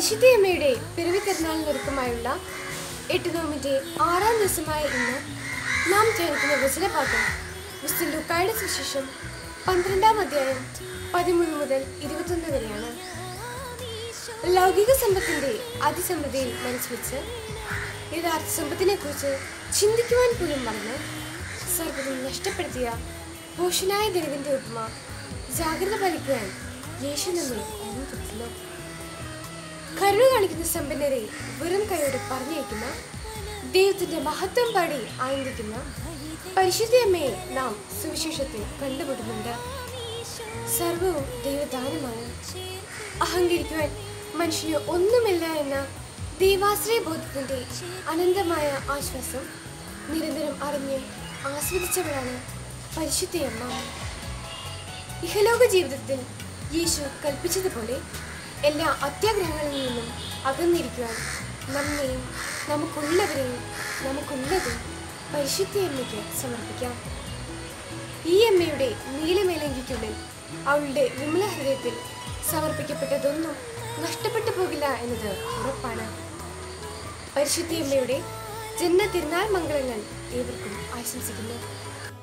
പരിശുദ്ധയമ്മയുടെ പിറവി തിരുനാളിനൊരുക്കമായുള്ള എട്ട് നോമിന്റെ ആറാം ദിവസമായ ഇന്ന് നാം ധ്യാനിക്കുന്ന വചനഭാഗം വിശുദ്ധ ലുക്കായുടെ സുശേഷം പന്ത്രണ്ടാം അധ്യായം പതിമൂന്ന് മുതൽ ഇരുപത്തൊന്ന് വരെയാണ് ലൗകിക സമ്പത്തിന്റെ അതിസമൃദ്ധിയിൽ മനസ്സുവെച്ച് യഥാർത്ഥ സമ്പത്തിനെ കുറിച്ച് ചിന്തിക്കുവാൻ പോലും മറന്ന് സർവ്വതും നഷ്ടപ്പെടുത്തിയ ഭൂഷനായ ദൈവന്റെ ഉപമ ജാഗ്രത പാലിക്കുവാൻ യേശു നമ്മെ ഓർമ്മിപ്പിക്കുന്നു കരുണ കാണിക്കുന്ന സമ്പന്നരെ വെറും കൈയോടെ പറഞ്ഞയക്കുന്ന ദൈവത്തിന്റെ മഹത്വം പാടി ആനന്ദിക്കുന്ന പരിശുദ്ധ അമ്മയെ നാം സുവിശേഷത്തിൽ കണ്ടുമുട്ടുന്നുണ്ട് സർവവും ദൈവദാനമാണ് അഹങ്കരിക്കുവാൻ മനുഷ്യന് ഒന്നുമില്ല എന്ന ദൈവാശ്രയ ബോധത്തിന്റെ അനന്തമായ ആശ്വാസം നിരന്തരം അറിഞ്ഞ് ആസ്വദിച്ചവരാണ് പരിശുദ്ധയമ്മ ഇഹലോക ജീവിതത്തിൽ യേശു കൽപ്പിച്ചതുപോലെ എല്ലാ അത്യാഗ്രഹങ്ങളിൽ നിന്നും അകന്നിരിക്കുവാൻ നമ്മെയും നമുക്കുള്ളവരെയും നമുക്കുള്ളതും പരിശുദ്ധ അമ്മയ്ക്ക് സമർപ്പിക്കാം ഈ അമ്മയുടെ നീലമേലങ്കിക്കുള്ളിൽ അവളുടെ വിമല ഹൃദയത്തിൽ സമർപ്പിക്കപ്പെട്ടതൊന്നും നഷ്ടപ്പെട്ടു പോകില്ല എന്നത് ഉറപ്പാണ് പരിശുദ്ധ അമ്മയുടെ ജന്മ തിരുനാൾ മംഗളങ്ങൾ ഏവർക്കും ആശംസിക്കുന്നു